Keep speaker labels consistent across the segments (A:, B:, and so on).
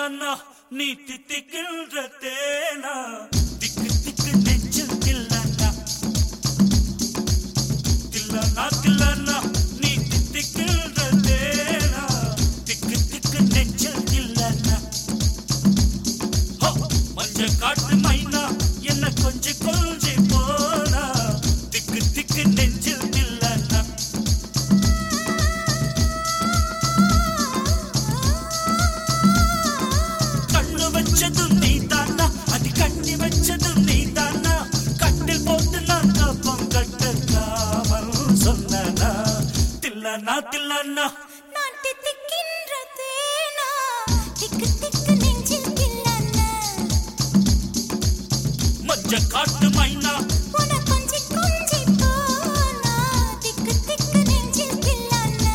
A: தில்லானா நீ தித்திக்கின்ற தேனா திக்கு திக்கு நெஞ்சில் தில்லானா தில்லானா தில்லானா நீ தித்திக்கின்ற தேனா திக்கு திக்கு நெஞ்சில் தில்லானா ஹோ, மஞ்ச காட்டு மைனா என்ன கொஞ்சி கொஞ்சி போனா திக்கு திக்கு நெஞ்சில் தில்லானா கண்ணு வச்சதும் நீ தானா அது கண்ணி வச்சதும் நீ தானா கட்டில் போட்டு நான் கப்பம் கட்டக்காமல் சொன்னா தில்லானா தில்லானா
B: நான் தித்திக்கின்ற தேனா திக்கு திக்கு நெஞ்சில் தில்லானா
A: மஞ்ச காட்டு மைனா
B: உன கொஞ்சி கொஞ்சி போனா திக்கு திக்கு நெஞ்சில் தில்லானா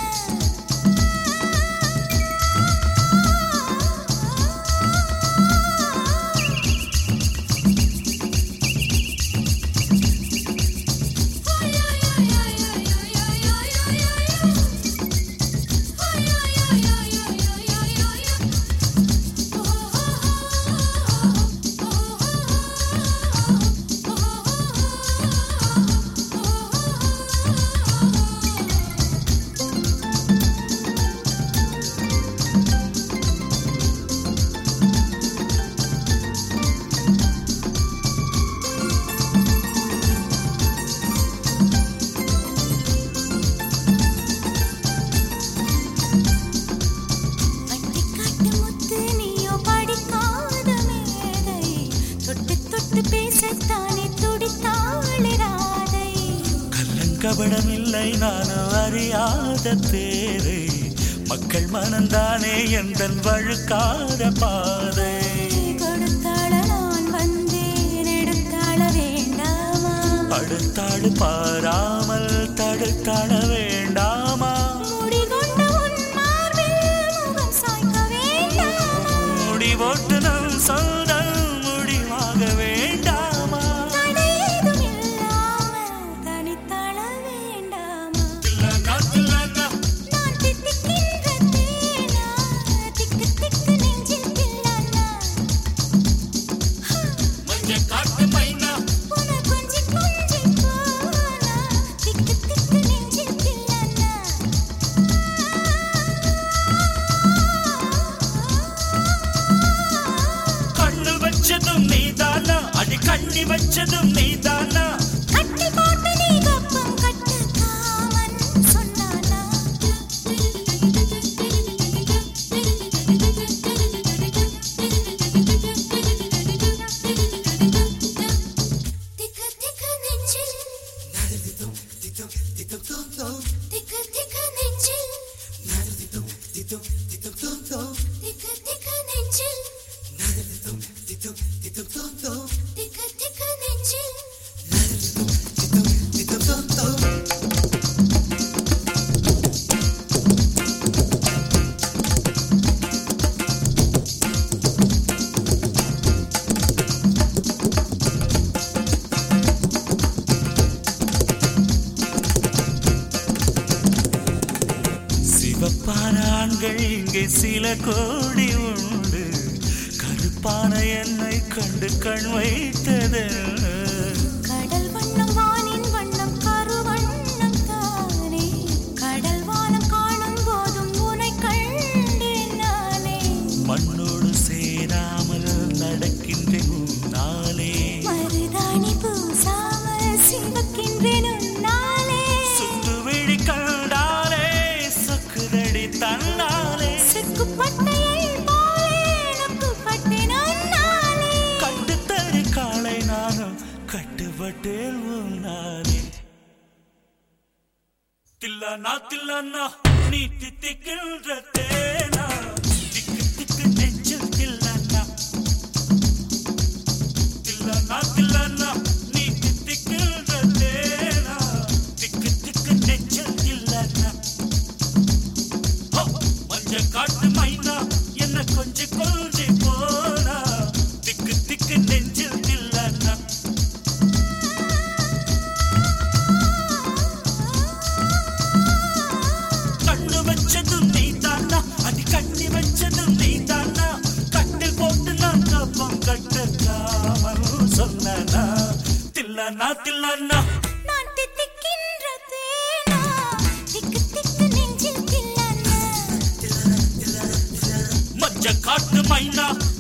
B: அட்டிக்காட்டு முத்து நீயோ படிக்காத மேதை தொட்டு தொட்டு பேசத்தானே துடித்தாளே ராதை
A: கள்ளங்கபடம் இல்லை நானும் அறியாத பேரை மக்கள் மனந்தானே எந்த வழுக்காத பாதை
B: கொடுத்தாள நான் வந்தேன் எடுத்தாள வேண்டாமா
A: அடுத்தாடு பாராமல் தடுத்தாட வேண்டாமா
B: முடிகொண்ட உன் மார்பில் முகம் சாய்க்க வேண்டாமா
A: முடிவோட்டு நம் சொந்தம் முடிவாக வேண்டாமா
B: தடை ஏதும் இல்லாமல் தனித்தாள வேண்டாமா
A: தில்லனா, தில்லனா,
B: நான் தித்திக்கின்ற தேனா திக்கு திக்கு நெஞ்சில் தில்லானா
A: மஞ்ச காட்டு மைனா
B: உன கொஞ்சி கொஞ்சி போனா திக்கு திக்கு நெஞ்சில் தில்லானா
A: கண்ணு வச்சதும் நீதானா அடி கண்ணி வச்சதும் நீதானா
B: கட்டி போட்டு நீ கப்பம் கட்டு காமன் சொன்னானா திக்கு திக்கு நெஞ்சில் திக்கு திக்கு நெஞ்சில் திக்கு திக்கு நெஞ்சில் திக்கு திக்கு நெஞ்சில்
A: சிவப்பான ஆண்கள் இங்கே சில கோடி உண்டு கருப்பான என்னை கண்டு கண் வைத்தது
B: கடல் வண்ணம் வானின் வண்ணம் கருவண்ணம் தானே கடல் வானம் காணும் போதும் உனை கண்டேன் நானே
A: மண்ணோடு சேராமல் நடக்கின்றேன் உன்னாலே
B: மருதாணி பூசாமல் சிவக்கின்றேன் உன்னாலே
A: சுட்டு விழி கண்டாலே சொக்குதடி தன்னாலே
B: செக்குப்பட்டையை போலே நொக்குப்பட்டேன் உன்னாலே
A: கண்டு தரு காலை நானும் கட்டுப்பட்டேன் உன்னாலே தில்லானா தில்லானா நீ தித்திக்கின்ற தேனா திக்கு திக்கு நெஞ்சில் தில்லானா தில்லானா தில்லானா நீ தித்திக்கின்ற தேனா திக்கு திக்கு நெஞ்சில் தில்லானா ஹோ, மஞ்ச காட்டு மைனா என்ன கொஞ்சி கொஞ்சி போனா திக்கு திக்கு நெஞ்சில் தில்லானா கண்ணு வச்சதும் நீ தானா தில்லானா
B: நான் தித்திக்கின்ற தேனா திக்கு திக்கு நெஞ்சில் தில்லானா
A: மஞ்ச காட்டு மைனா